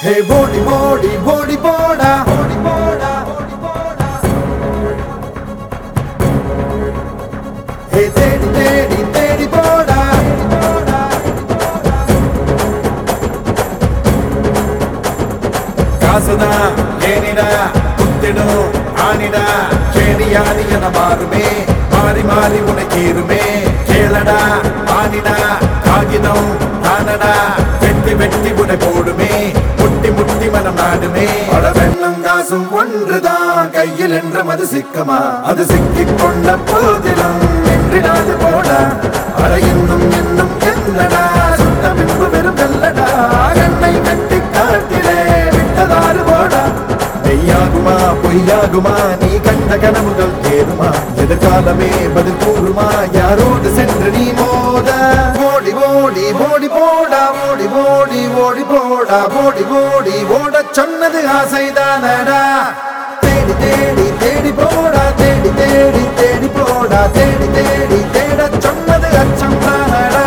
ஹே ஓடி ஓடி ஓடி போடா ஓடி போடா ஓடி போடா ஹே தேடி தேடி தேடி போடா போடா காசுதா ஏனிடா குத்திடும் ஆனிடா கேடியாடி என மாறுமே மாறி மாறி உனக்கீருமே கேளடா ஆனிடா காகிதம் தானடா வெட்டி வெட்டி உனை போடுமே முட்டி முட்டி மனம் நாடுமே அட வெள்ளம் காசும் ஒன்றுதான் கையில் என்ற மது சிக்கமா அது சிக்கிக் கொண்ட போதிலும் நின்றிடாது போடா அட இன்னும் இன்னும் என்னடா சுட்ட பின்பு வெறும் வெல்லடா கண்ணை கட்டி காட்டிலே விட்டதாறு போடா மெய்யாகுமா பொய்யாகுமா நீ கண்ட கனவுகள் ஏறுமா எதிர்காலமே பதில் கூறுமா யாரோடு சென்று நீ மோத ஓடி ஓடி ஓடி போடா ஓடி ஓடி ஓடி போடா ஓடி ஓடி ஓடச் சொன்னது ஆசைதானடா தேடி தேடி தேடி போடா தேடி தேடி தேடி போடா தேடி தேடி தேடச் சொன்னது அச்சம் தானடா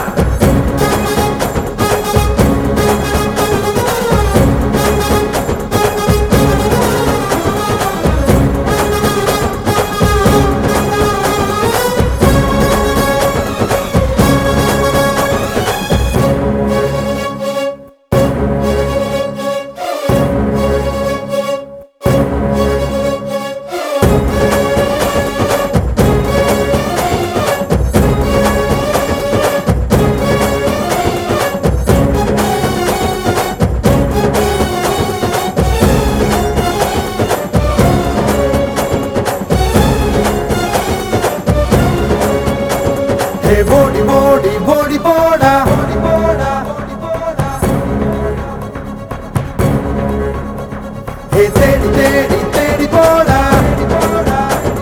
ஹே ஓடி ஓடி ஓடி போடா ஓடி போடா ஓடி போடா ஹே தேடி தேடி தேடி போடா தேடி போடா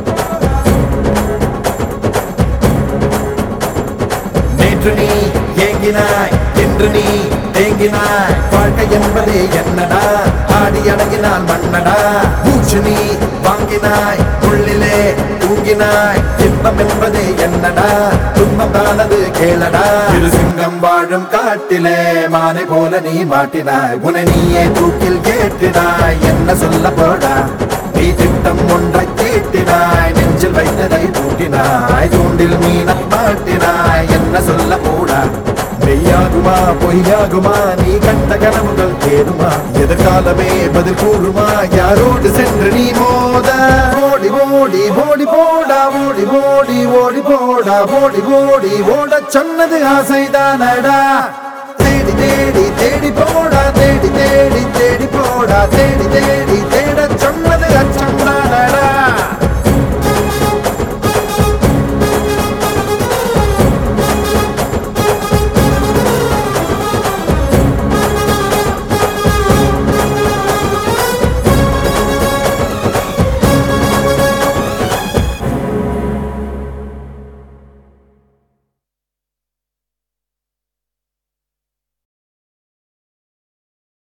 நேற்று நீ ஏங்கினாய் என்று நீ தேங்கினாய் வாழ்க்கை என்பதே என்னடா ஆடி அடங்கினால் மன்னடா மூச்சு நீ வாங்கினாய் உள்ளிலே தூங்கினாய் இன்பம் என்பதே என்னடா துன்பம் தானது கேளடா இரு சிங்கம் வாழும் காட்டிலே மானை போல நீ மாட்டினாய் உன நீயே தூக்கில் கேட்டினாய் என்ன சொல்ல போடா நீ திட்டம் ஒன்றை தீட்டினாய் நெஞ்சில் வைத்ததை பூட்டினாய் தூண்டில் மீனை மாட்டினாய் என்ன சொல்ல போடா மெய்யாகுமா பொய்யாகுமா நீ கண்ட கனவுகள் தேடுமா எதிர்காலமே பதில் கூறுமா யாரோடு சென்று நீ மோத ஓடி ஓடி ஓடி போடா ஓடி ஓடி ஓடி போடா ஓடி ஓடி ஓடச் சொன்னது ஆசைதானடா தேடி தேடி தேடி போடா தேடி தேடி தேடி போடா தேடி தேடி தேடச் சொன்னது அச்சம்